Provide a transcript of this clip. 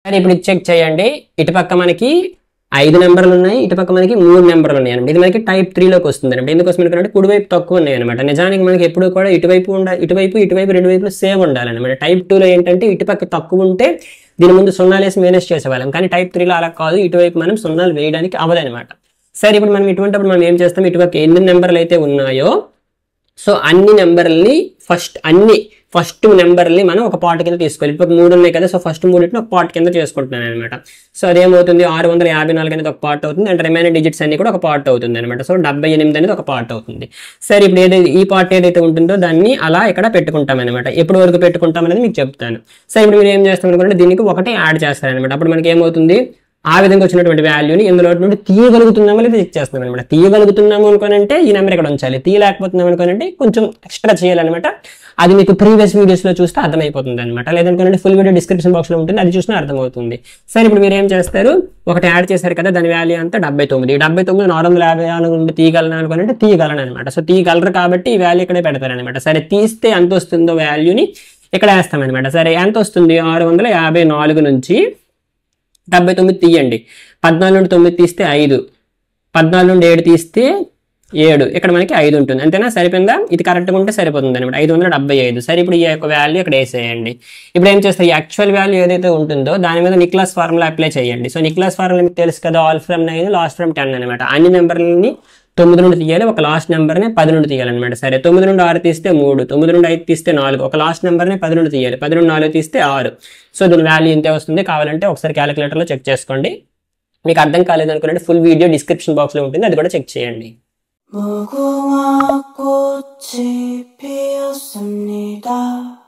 సరే ఇప్పుడు ఇది చెక్ చేయండి ఇటుపక్క మనకి ఐదు నెంబర్లు ఉన్నాయి ఇటుపక్క మనకి మూడు నెంబర్లు ఉన్నాయి అనమాట ఇది మనకి టైప్ త్రీలోకి వస్తుంది అనమాట ఎందుకోసం ఎందుకంటే కుడివైపు తక్కువ ఉన్నాయి అనమాట నిజానికి మనకి ఎప్పుడు కూడా ఇటువైపు ఉండాలి ఇటువైపు ఇటువైపు రెండు వైపులు సేమ్ ఉండాలన్నమాట టైప్ టూలో ఏంటంటే ఇటుపక్క తక్కువ ఉంటే దీని ముందు సున్నాలు వేసి మేనేజ్ చేసేవాళ్ళం కానీ టైప్ త్రీలో అలా కాదు ఇటువైపు మనం సున్నాలు వేయడానికి అవ్వదనమాట సరే ఇప్పుడు మనం ఇటువంటిప్పుడు మనం ఏం చేస్తాం ఇటుపక్క ఎన్ని నెంబర్లు అయితే ఉన్నాయో సో అన్ని నెంబర్ని ఫస్ట్ అన్ని ఫస్ట్ నెంబర్ని మనం ఒక పార్ట్ కింద తీసుకోవాలి ఇప్పుడు మూడు ఉన్నాయి కదా సో ఫస్ట్ మూడింటిని ఒక పార్ట్ కింద చేసుకుంటున్నాను అనమాట సో అదేమవుతుంది ఆరు వందల యాభై నాలుగు అనేది ఒక పార్ట్ అవుతుంది అండ్ రిమైనింగ్ డిజిట్స్ అన్ని కూడా ఒక పార్ట్ అవుతుంది అనమాట సో డెబ్బై ఎనిమిది అనేది ఒక పార్ట్ అవుతుంది సరే ఇప్పుడు ఏదైతే ఈ పార్ట్ ఏదైతే ఉంటుందో దాన్ని అలా ఇక్కడ పెట్టుకుంటాం అనమాట ఎప్పటి వరకు పెట్టుకుంటాం అనేది మీకు చెప్తాను సో ఇప్పుడు మీరు ఏం చేస్తాం అనుకుంటే దీనికి ఒకటి యాడ్ చేస్తారనమాట అప్పుడు మనకి ఏమవుతుంది ఆ విధంగా వచ్చినటువంటి వాల్యూని ఇందులో నుండి తీయగలుగుతున్నామో లేదా చెక్ చేస్తున్నాం అనమాట తీయగలుగుతున్నాము అనుకోనంటే ఈ నెంబర్ ఇక్కడ ఉంచాలి తీయలేకపోతున్నాం అనుకోనంటే కొంచెం ఎక్స్ట్రా చేయాలన్నమాట అది మీకు ప్రీవియస్ వీడియోస్లో చూస్తే అర్థమైపోతుంది అనమాట లేదనుకోనంటే ఫుల్ వీడియో డిస్క్రిప్షన్ బాక్స్లో ఉంటుంది అది చూసినా అర్థమవుతుంది సరే ఇప్పుడు మీరు ఏం చేస్తారు ఒకటి యాడ్ చేశారు కదా దాని వాల్యూ అంతా డెబ్బై తొమ్మిది డెబ్బై తొమ్మిది నాలుగు వందల యాభై నాలుగు నుండి తీయగలను అనుకోనంటే తీయగలను అనమాట సో తీయగలరు కాబట్టి ఈ వాల్యూ ఇక్కడే పెడతారనమాట సరే తీస్తే ఎంత వస్తుందో వాల్యూని ఇక్కడ వేస్తామన్నమాట సరే ఎంత వస్తుంది ఆరు వందల యాభై నాలుగు నుంచి డెబ్బై తొమ్మిది తీయండి పద్నాలుగు నుండి తొమ్మిది తీస్తే ఐదు పద్నాలుగు నుండి ఏడు తీస్తే ఏడు ఇక్కడ మనకి ఐదు ఉంటుంది అంతేనా సరిపోయిందా ఇది కరెక్ట్గా ఉంటే సరిపోతుంది అనమాట ఐదు వందల డెబ్బై ఐదు సరే ఇప్పుడు ఈ యొక్క వాల్యూ ఇక్కడ వేసేయండి ఇప్పుడు ఏం చేస్తారు ఈ యాక్చువల్ వాల్యూ ఏదైతే ఉంటుందో దాని మీద నిక్లాస్ ఫార్ములా అప్లై చేయండి సో నిక్లాస్ ఫార్ములా మీకు తెలుసు కదా all from nine last from ten అనమాట అన్ని నెంబర్లని తొమ్మిది నుండి తీయాలి ఒక లాస్ట్ నెంబర్ని పది నుండి తీయాలన్నమాట సరే తొమ్మిది నుండి ఆరు తీస్తే మూడు తొమ్మిది నుండి ఐదు తీస్తే నాలుగు ఒక లాస్ట్ నెంబర్ని పది నుండి తీయాలి పది నుండి నాలుగు తీస్తే ఆరు సో దీని వాల్యూ ఇంతే వస్తుంది కావాలంటే ఒకసారి క్యాలిక్యులేటర్లో చెక్ చేసుకోండి మీకు అర్థం కాలేదు అనుకున్నట్టు ఫుల్ వీడియో డిస్క్రిప్షన్ బాక్స్లో ఉంటుంది అది కూడా చెక్ చేయండి 무궁화 꽃이 피었습니다.